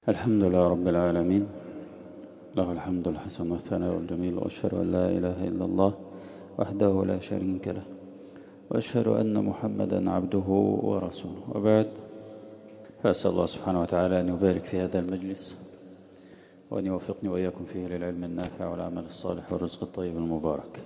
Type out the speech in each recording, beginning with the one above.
الحمد لله رب العالمين له الحمد الحسن والثناء الجميل وأشهد أن لا إله إلا الله وحده لا شريك له وأشهد أن محمدا عبده ورسوله وبعد فأسأل الله سبحانه وتعالى أن يبارك في هذا المجلس وأن يوفقني وإياكم فيه للعلم النافع والعمل الصالح والرزق الطيب المبارك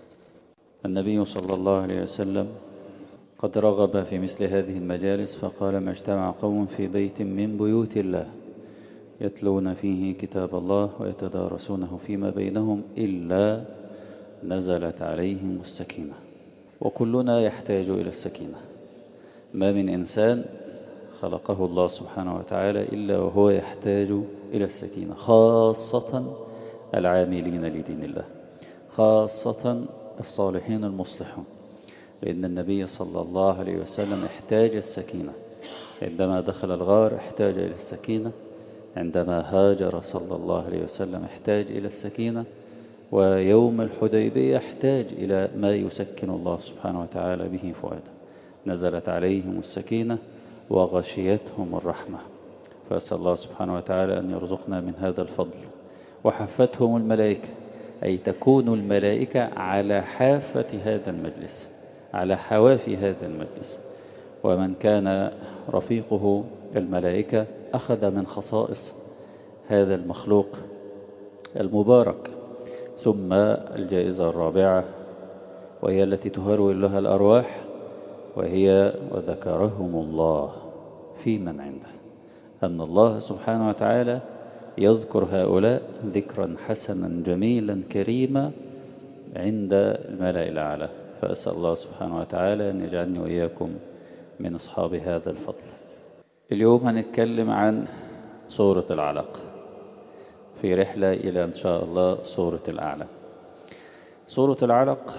النبي صلى الله عليه وسلم قد رغب في مثل هذه المجالس فقال ما اجتمع قوم في بيت من بيوت الله يتلون فيه كتاب الله ويتدارسونه فيما بينهم إلا نزلت عليهم السكينة وكلنا يحتاج إلى السكينة ما من إنسان خلقه الله سبحانه وتعالى إلا وهو يحتاج إلى السكينة خاصة العاملين لدين الله خاصة الصالحين المصلحون لأن النبي صلى الله عليه وسلم احتاج السكينة عندما دخل الغار احتاج إلى السكينة عندما هاجر صلى الله عليه وسلم احتاج إلى السكينة ويوم الحديبية احتاج إلى ما يسكن الله سبحانه وتعالى به فؤاده نزلت عليهم السكينة وغشيتهم الرحمة فأسأل الله سبحانه وتعالى أن يرزقنا من هذا الفضل وحفتهم الملائكة أي تكون الملائكة على حافة هذا المجلس على حوافي هذا المجلس ومن كان رفيقه الملائكة أخذ من خصائص هذا المخلوق المبارك ثم الجائزة الرابعة وهي التي تهرول لها الأرواح وهي وذكرهم الله في من عنده أن الله سبحانه وتعالى يذكر هؤلاء ذكرا حسنا جميلا كريما عند الملأ الأعلى فأسأل الله سبحانه وتعالى أن يجعلني وإياكم من أصحاب هذا الفضل اليوم هنتكلم عن سورة العلق في رحلة إلى إن شاء الله سورة الأعلى سورة العلق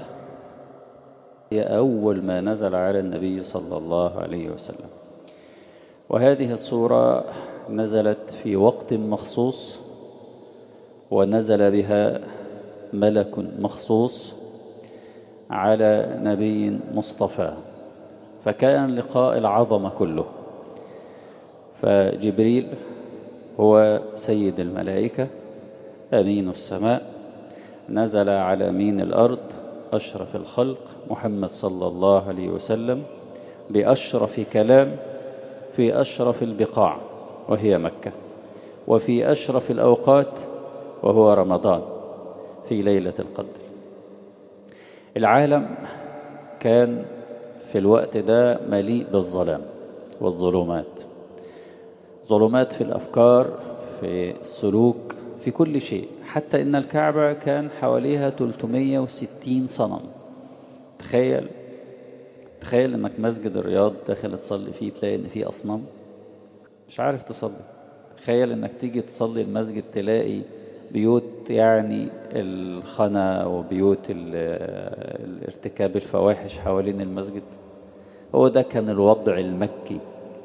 هي أول ما نزل على النبي صلى الله عليه وسلم وهذه السورة نزلت في وقت مخصوص ونزل بها ملك مخصوص على نبي مصطفى فكان لقاء العظمة كله فجبريل هو سيد الملائكة أمين السماء نزل على أمين الأرض أشرف الخلق محمد صلى الله عليه وسلم بأشرف كلام في أشرف البقاع وهي مكة وفي أشرف الأوقات وهو رمضان في ليلة القدر العالم كان في الوقت ده مليء بالظلام والظلمات ظلمات في الأفكار في السلوك في كل شيء حتى إن الكعبة كان حواليها 360 صنم تخيل تخيل إنك مسجد الرياض داخل تصلي فيه تلاقي إن فيه أصنام مش عارف تصلي تخيل إنك تيجي تصلي المسجد تلاقي بيوت يعني الخنا وبيوت الارتكاب الفواحش حوالين المسجد هو ده كان الوضع المكي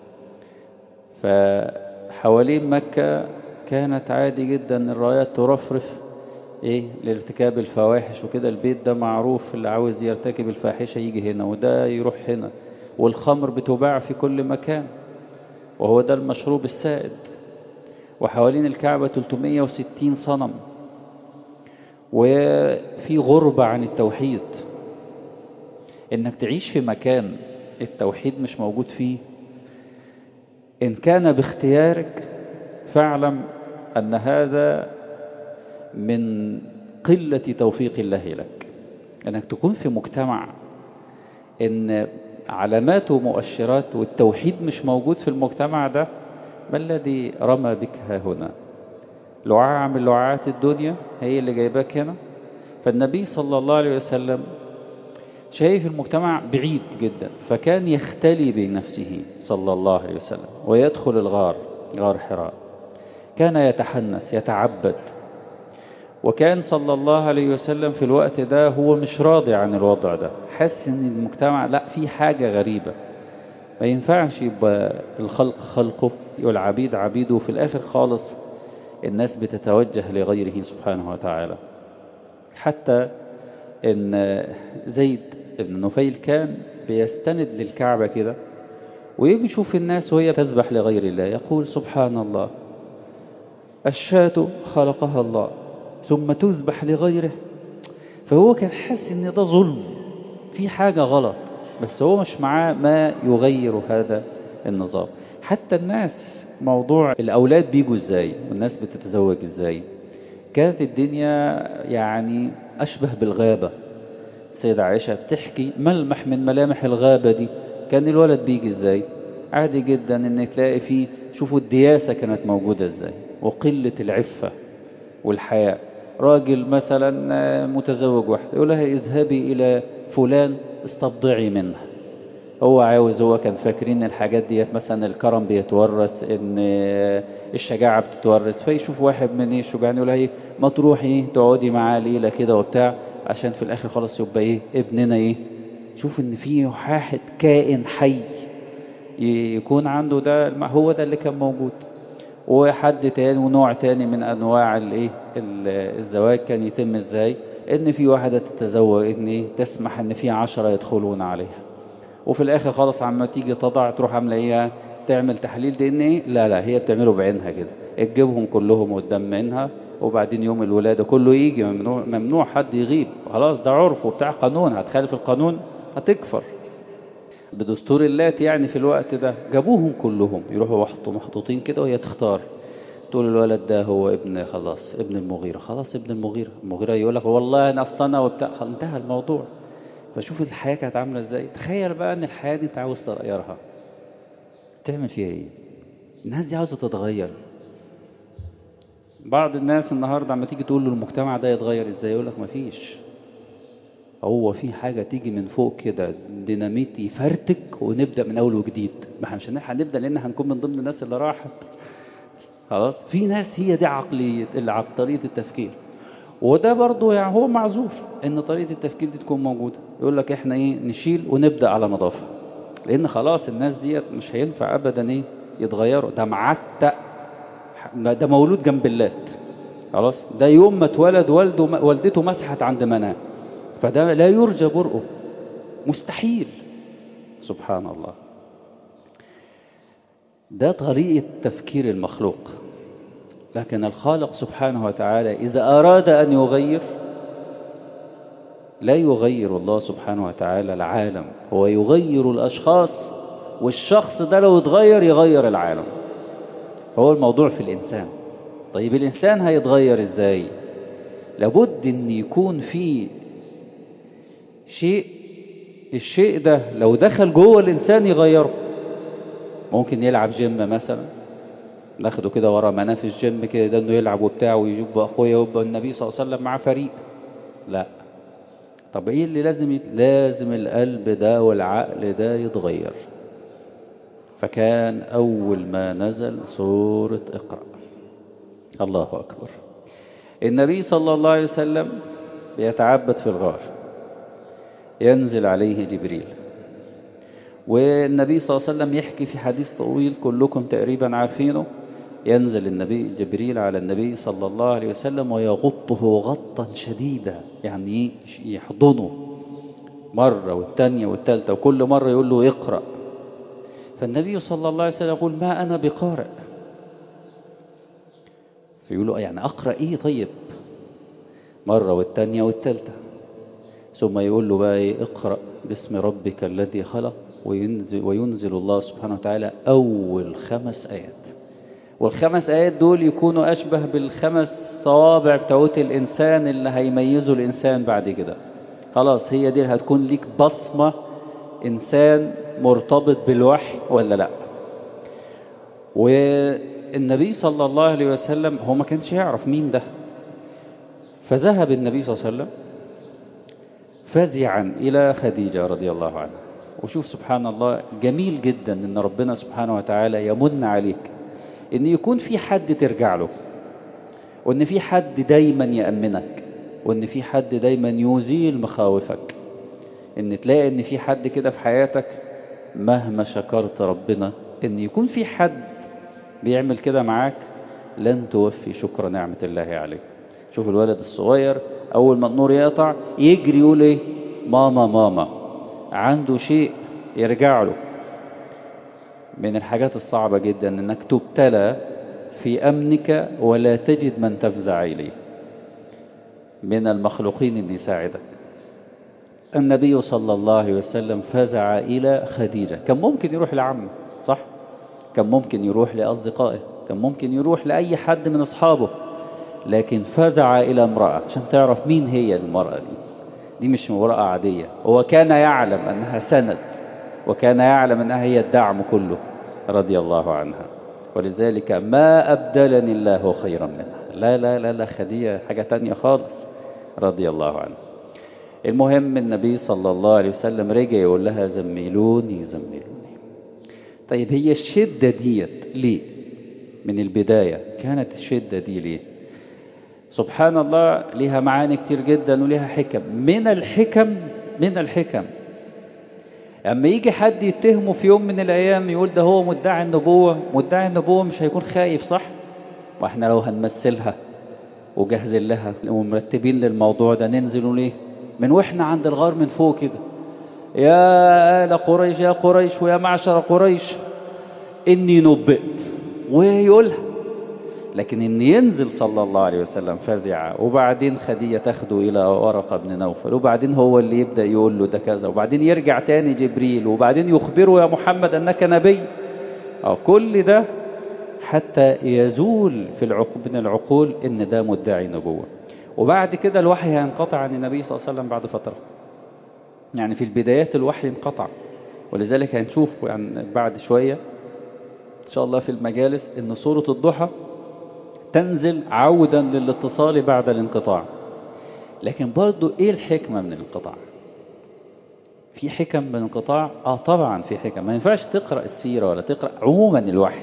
فحوالين مكة كانت عادي جدا الرايات ترفرف ايه لارتكاب الفواحش وكده البيت ده معروف اللي عاوز يرتكب الفاحشة يجي هنا وده يروح هنا والخمر بتباع في كل مكان وهو ده المشروب السائد وحوالين الكعبة 360 صنم وفي غربة عن التوحيد انك تعيش في مكان التوحيد مش موجود فيه إن كان باختيارك فاعلم أن هذا من قلة توفيق الله لك أنك تكون في مجتمع إن علامات ومؤشرات والتوحيد مش موجود في المجتمع ده ما الذي رمى بك ها هنا لعاع من لعاعات الدنيا هي اللي جايباك هنا فالنبي صلى الله عليه وسلم شايف المجتمع بعيد جدا فكان يختلي بنفسه صلى الله عليه وسلم ويدخل الغار غار حراء كان يتحنث يتعبد وكان صلى الله عليه وسلم في الوقت ده هو مش راضي عن الوضع ده حس ان المجتمع لا في حاجة غريبة ما ينفعش يبقى الخلق خلقه والعبيد عبيده وفي الاخر خالص الناس بتتوجه لغيره سبحانه وتعالى حتى ان زيد ابن نفيل كان بيستند للكعبة كده ويجي يشوف الناس وهي تذبح لغير الله يقول سبحان الله الشاة خلقها الله ثم تذبح لغيره فهو كان حاسس ان ده ظلم في حاجة غلط بس هو مش معاه ما يغير هذا النظام حتى الناس موضوع الأولاد بيجوا ازاي والناس بتتزوج ازاي كانت الدنيا يعني أشبه بالغابة السيدة عائشة بتحكي ملمح من ملامح الغابة دي كان الولد بيجي ازاي عادي جدا ان تلاقي فيه شوفوا الدياسة كانت موجودة ازاي وقلة العفة والحياء راجل مثلا متزوج واحد يقول لها اذهبي الى فلان استبضعي منه هو عاوز هو كان فاكرين الحاجات ديت مثلا الكرم بيتورث ان الشجاعة بتتورث فيشوف واحد من ايه الشجعان يقول لها ايه ما تروحي تقعدي معاه ليلة كده وبتاع عشان في الاخر خلاص يبقى ايه ابننا ايه شوف ان في واحد كائن حي يكون عنده ده هو ده اللي كان موجود وحد تاني ونوع تاني من انواع الايه الزواج كان يتم ازاي ان في واحدة تتزوج ان ايه تسمح ان في عشرة يدخلون عليها وفي الاخر خالص عما تيجي تضع تروح عامله ايه تعمل تحليل دي ان ايه لا لا هي بتعمله بعينها كده تجيبهم كلهم قدام منها وبعدين يوم الولادة كله يجي ممنوع, ممنوع حد يغيب خلاص ده عرف وبتاع قانون هتخالف القانون هتكفر بدستور اللات يعني في الوقت ده جابوهم كلهم يروحوا محطوطين كده وهي تختار تقول الولد ده هو ابن خلاص ابن المغيرة خلاص ابن المغيرة المغيرة يقول لك والله انا اصلا وبتاع انتهى الموضوع فشوف الحياة كانت عاملة ازاي تخيل بقى ان الحياة دي انت عاوز تغيرها تعمل فيها ايه الناس دي عاوزة تتغير بعض الناس النهاردة عما تيجي تقول له المجتمع ده يتغير ازاي يقول لك مفيش هو في حاجة تيجي من فوق كده ديناميت يفرتك ونبدأ من أول وجديد ما احنا مش هنلحق نبدأ لأن هنكون من ضمن الناس اللي راحت خلاص في ناس هي دي عقلية طريقة التفكير وده برضه يعني هو معذور ان طريقة التفكير دي تكون موجودة يقول لك احنا ايه نشيل ونبدأ على نظافة لان خلاص الناس ديت مش هينفع ابدا ايه يتغيروا ده معتق ده مولود جنب اللات خلاص ده يوم ما اتولد والده والدته مسحت عند مناه فده لا يرجى برؤه مستحيل سبحان الله ده طريقة تفكير المخلوق لكن الخالق سبحانه وتعالى إذا أراد أن يغير لا يغير الله سبحانه وتعالى العالم هو يغير الأشخاص والشخص ده لو اتغير يغير العالم هو الموضوع في الإنسان طيب الإنسان هيتغير إزاي لابد أن يكون في شيء الشيء ده لو دخل جوه الإنسان يغيره ممكن يلعب جيم مثلا ناخده كده ورا مناه الجيم كده ده انه يلعب وبتاع ويبقى اخويا ويبقى النبي صلى الله عليه وسلم مع فريق لا طب ايه اللي لازم يت... لازم القلب ده والعقل ده يتغير فكان اول ما نزل سورة اقرأ الله اكبر النبي صلى الله عليه وسلم بيتعبد في الغار ينزل عليه جبريل والنبي صلى الله عليه وسلم يحكي في حديث طويل كلكم تقريبا عارفينه ينزل النبي جبريل على النبي صلى الله عليه وسلم ويغطه غطا شديدا يعني يحضنه مرة والتانية والتالتة وكل مرة يقول له اقرأ فالنبي صلى الله عليه وسلم يقول ما أنا بقارئ فيقول له يعني أقرأ إيه طيب مرة والتانية والتالتة ثم يقول له بقى إيه اقرأ باسم ربك الذي خلق وينزل, وينزل الله سبحانه وتعالى أول خمس آيات والخمس آيات دول يكونوا أشبه بالخمس صوابع بتوت الإنسان اللي هيميزوا الإنسان بعد كده خلاص هي دي هتكون ليك بصمة إنسان مرتبط بالوحي ولا لا والنبي صلى الله عليه وسلم هو ما كانش يعرف مين ده فذهب النبي صلى الله عليه وسلم فزعا إلى خديجة رضي الله عنها وشوف سبحان الله جميل جدا ان ربنا سبحانه وتعالى يمن عليك ان يكون في حد ترجع له وان في حد دايما يأمنك وان في حد دايما يزيل مخاوفك ان تلاقي ان في حد كده في حياتك مهما شكرت ربنا ان يكون في حد بيعمل كده معاك لن توفي شكر نعمة الله عليك شوف الولد الصغير اول ما النور يقطع يجري يقول ايه ماما ماما عنده شيء يرجع له من الحاجات الصعبة جدا انك تبتلى في أمنك ولا تجد من تفزع إليه من المخلوقين اللي يساعدك النبي صلى الله عليه وسلم فزع إلى خديجة كان ممكن يروح لعمه صح؟ كان ممكن يروح لأصدقائه كان ممكن يروح لأي حد من أصحابه لكن فزع إلى امرأة عشان تعرف مين هي المرأة دي دي مش امرأة عادية هو كان يعلم أنها سند وكان يعلم أنها هي الدعم كله رضي الله عنها ولذلك ما أبدلني الله خيرا منها لا لا لا لا خديجة حاجة تانية خالص رضي الله عنها المهم النبي صلى الله عليه وسلم رجع يقول لها زملوني زملوني طيب هي الشدة ديت ليه من البداية كانت الشدة دي ليه سبحان الله لها معاني كتير جدا ولها حكم من الحكم من الحكم اما يجي حد يتهمه في يوم من الايام يقول ده هو مدعي النبوة مدعي النبوة مش هيكون خايف صح واحنا لو هنمثلها وجهزين لها ومرتبين للموضوع ده ننزل ليه من واحنا عند الغار من فوق كده يا آل قريش يا قريش ويا معشر قريش إني نبئت ويقولها لكن إن ينزل صلى الله عليه وسلم فزع وبعدين خديجة تاخده إلى ورقة بن نوفل وبعدين هو اللي يبدأ يقول له ده كذا وبعدين يرجع تاني جبريل وبعدين يخبره يا محمد أنك نبي أو كل ده حتى يزول في العقول من العقول إن ده مدعي نبوة وبعد كده الوحي هينقطع عن النبي صلى الله عليه وسلم بعد فترة يعني في البدايات الوحي انقطع ولذلك هنشوف يعني بعد شوية إن شاء الله في المجالس إن سورة الضحى تنزل عودا للاتصال بعد الانقطاع لكن برضو إيه الحكمة من الانقطاع في حكم من الانقطاع آه طبعا في حكم ما ينفعش تقرأ السيرة ولا تقرأ عموما الوحي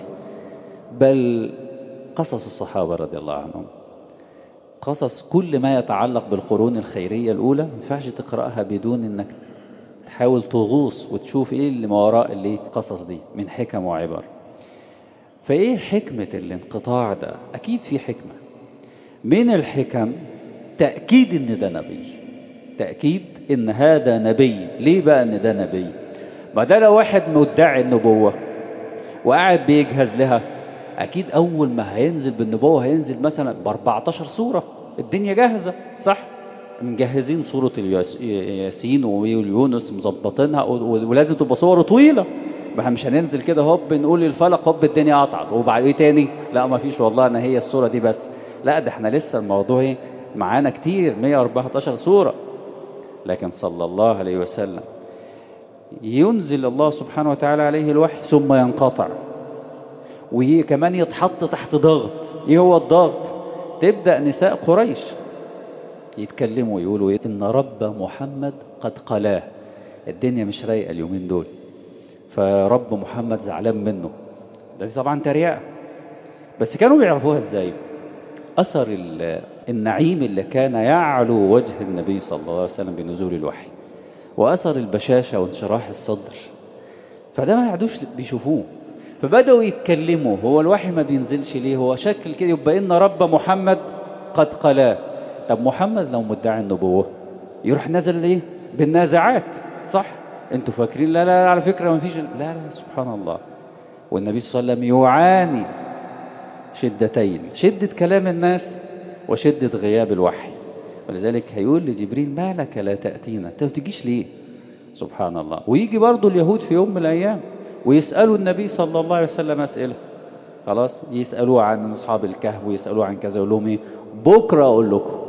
بل قصص الصحابة رضي الله عنهم قصص كل ما يتعلق بالقرون الخيرية الأولى ما ينفعش تقرأها بدون أنك تحاول تغوص وتشوف إيه اللي ما وراء اللي قصص دي من حكم وعبر فإيه حكمة الانقطاع ده أكيد في حكمة من الحكم تأكيد إن ده نبي تأكيد إن هذا نبي ليه بقى إن ده نبي ما ده لو واحد مدعي النبوة وقاعد بيجهز لها أكيد أول ما هينزل بالنبوة هينزل مثلا ب 14 سورة الدنيا جاهزة صح مجهزين سورة الياسين ويونس مظبطينها ولازم تبقى صور طويلة ما احنا مش هننزل كده هوب نقول الفلق هوب الدنيا قطعت وبعد ايه تاني لا ما فيش والله انا هي الصورة دي بس لا ده احنا لسه الموضوع ايه معانا كتير 114 سورة لكن صلى الله عليه وسلم ينزل الله سبحانه وتعالى عليه الوحي ثم ينقطع وكمان يتحط تحت ضغط ايه هو الضغط تبدأ نساء قريش يتكلموا ويقولوا إيه؟ ان رب محمد قد قلاه الدنيا مش رايقه اليومين دول فرب محمد زعلان منه ده طبعا تريقه بس كانوا بيعرفوها ازاي اثر النعيم اللي كان يعلو وجه النبي صلى الله عليه وسلم بنزول الوحي واثر البشاشه وانشراح الصدر فده ما يعدوش بيشوفوه فبدأوا يتكلموا هو الوحي ما بينزلش ليه هو شكل كده يبقى إن رب محمد قد قلاه طب محمد لو مدعي النبوة يروح نازل ليه بالنازعات صح انتوا فاكرين لا لا, لا على فكرة ما فيش لا لا سبحان الله والنبي صلى الله عليه وسلم يعاني شدتين شدة كلام الناس وشدة غياب الوحي ولذلك هيقول لجبريل ما لك لا تأتينا انت ما تجيش ليه سبحان الله ويجي برضو اليهود في يوم من الأيام ويسألوا النبي صلى الله عليه وسلم أسئلة خلاص يسألوه عن أصحاب الكهف ويسألوه عن كذا يقول لهم إيه بكرة أقول لكم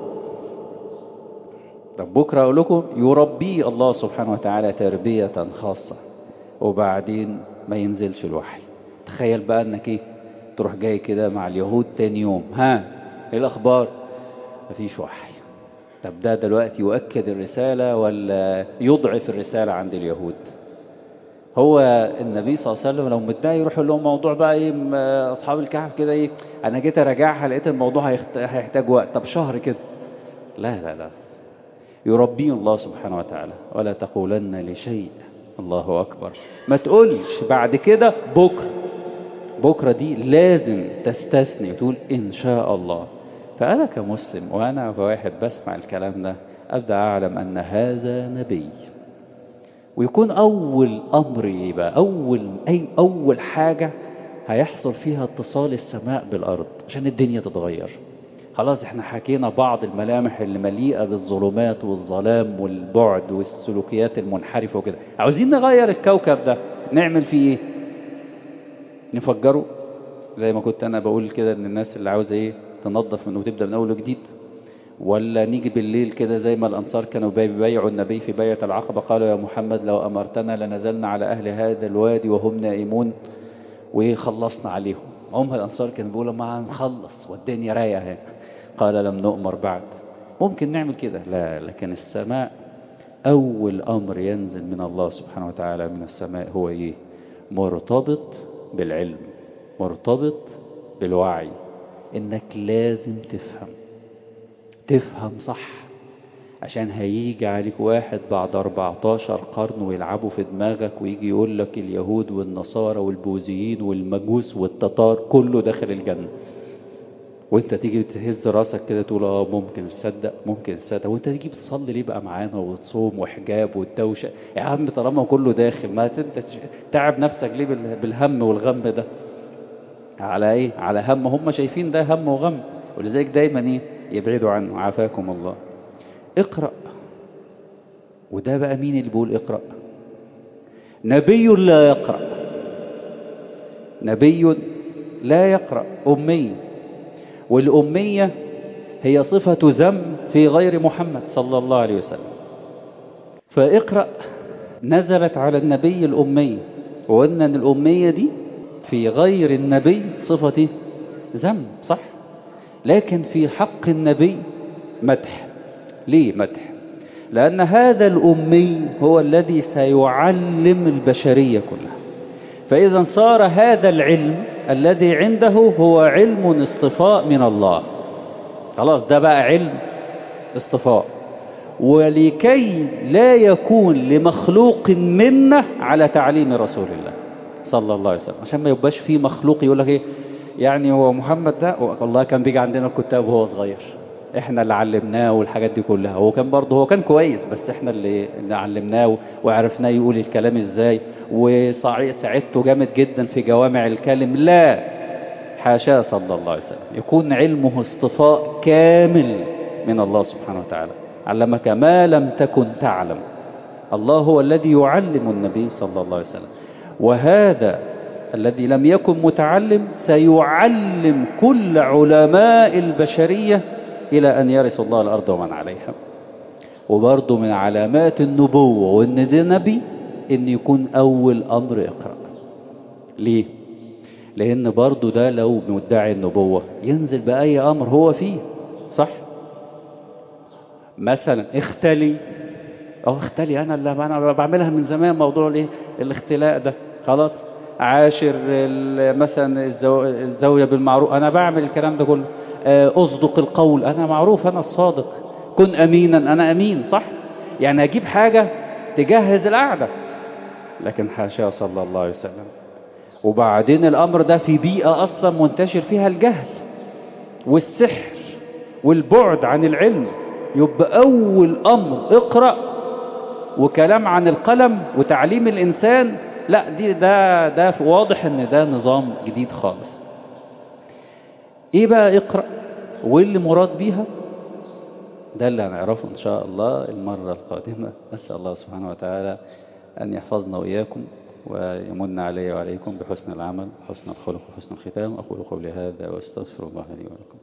طب بكرة أقول لكم يربي الله سبحانه وتعالى تربية خاصة وبعدين ما ينزلش الوحي تخيل بقى أنك إيه تروح جاي كده مع اليهود تاني يوم ها إيه الأخبار مفيش وحي طب ده دلوقتي يؤكد الرسالة ولا يضعف الرسالة عند اليهود هو النبي صلى الله عليه وسلم لو متضايق يروح يقول لهم موضوع بقى ايه اصحاب الكهف كده ايه انا جيت اراجعها لقيت الموضوع هيحتاج وقت طب شهر كده لا لا لا يربيه الله سبحانه وتعالى ولا تقولن لشيء الله اكبر ما تقولش بعد كده بكره بكره دي لازم تستثني وتقول ان شاء الله فانا كمسلم وانا كواحد بسمع الكلام ده ابدا اعلم ان هذا نبي ويكون أول أمر يبقى أول أي أول حاجة هيحصل فيها اتصال السماء بالأرض عشان الدنيا تتغير خلاص احنا حكينا بعض الملامح اللي مليئة بالظلمات والظلام والبعد والسلوكيات المنحرفة وكده عاوزين نغير الكوكب ده نعمل فيه ايه نفجره زي ما كنت انا بقول كده ان الناس اللي عاوزه ايه تنظف منه وتبدا من اول وجديد ولا نيجي بالليل كده زي ما الانصار كانوا بيبايعوا النبي في بيعه العقبه قالوا يا محمد لو امرتنا لنزلنا على اهل هذا الوادي وهم نائمون وخلصنا عليهم هم الانصار كانوا بيقولوا ما هنخلص والدنيا رايقه اهي قال لم نؤمر بعد ممكن نعمل كده لا لكن السماء اول امر ينزل من الله سبحانه وتعالى من السماء هو ايه مرتبط بالعلم مرتبط بالوعي انك لازم تفهم تفهم صح عشان هيجي عليك واحد بعد 14 قرن ويلعبوا في دماغك ويجي يقول لك اليهود والنصارى والبوذيين والمجوس والتتار كله داخل الجنة وانت تيجي تهز راسك كده تقول اه ممكن تصدق ممكن تصدق وانت تيجي بتصلي ليه بقى معانا وتصوم وحجاب والدوشه يا عم طالما كله داخل ما انت تعب نفسك ليه بالهم والغم ده على ايه على هم هم شايفين ده هم وغم ولذلك دايما ايه يبعدوا عنه عافاكم الله اقرأ وده بقى مين اللي بيقول اقرأ نبي لا يقرأ نبي لا يقرأ أمي والأمية هي صفة ذم في غير محمد صلى الله عليه وسلم فاقرأ نزلت على النبي الأمي وأن الأمية دي في غير النبي صفة ذم صح لكن في حق النبي مدح ليه مدح لأن هذا الأمي هو الذي سيعلم البشرية كلها فإذا صار هذا العلم الذي عنده هو علم اصطفاء من الله خلاص ده بقى علم اصطفاء ولكي لا يكون لمخلوق منه على تعليم رسول الله صلى الله عليه وسلم عشان ما يبقاش في مخلوق يقول لك ايه يعني هو محمد ده والله كان بيجي عندنا الكتاب وهو صغير احنا اللي علمناه والحاجات دي كلها هو كان برضه هو كان كويس بس احنا اللي, اللي علمناه وعرفناه يقول الكلام ازاي وساعدته جامد جدا في جوامع الكلم لا حاشاه صلى الله عليه وسلم يكون علمه اصطفاء كامل من الله سبحانه وتعالى علمك ما لم تكن تعلم الله هو الذي يعلم النبي صلى الله عليه وسلم وهذا الذي لم يكن متعلم سيعلم كل علماء البشرية إلى أن يرث الله الأرض ومن عليها وبرضه من علامات النبوة وإن ده نبي إن يكون أول أمر اقرأ ليه؟ لأن برضه ده لو مدعي النبوة ينزل بأي أمر هو فيه صح؟ مثلا اختلي أو اختلي أنا اللي أنا بعملها من زمان موضوع الايه؟ الاختلاء ده خلاص عاشر مثلا الزاوية بالمعروف أنا بعمل الكلام ده كله أصدق القول أنا معروف أنا الصادق كن أمينا أنا أمين صح يعني أجيب حاجة تجهز القعدة لكن حاشا صلى الله عليه وسلم وبعدين الأمر ده في بيئة أصلا منتشر فيها الجهل والسحر والبعد عن العلم يبقى أول أمر اقرأ وكلام عن القلم وتعليم الإنسان لا دي ده ده واضح ان ده نظام جديد خالص ايه بقى اقرأ وايه اللي مراد بيها ده اللي هنعرفه ان شاء الله المرة القادمة نسأل الله سبحانه وتعالى ان يحفظنا واياكم ويمن علي وعليكم بحسن العمل حسن الخلق وحسن الختام اقول قولي هذا واستغفر الله لي ولكم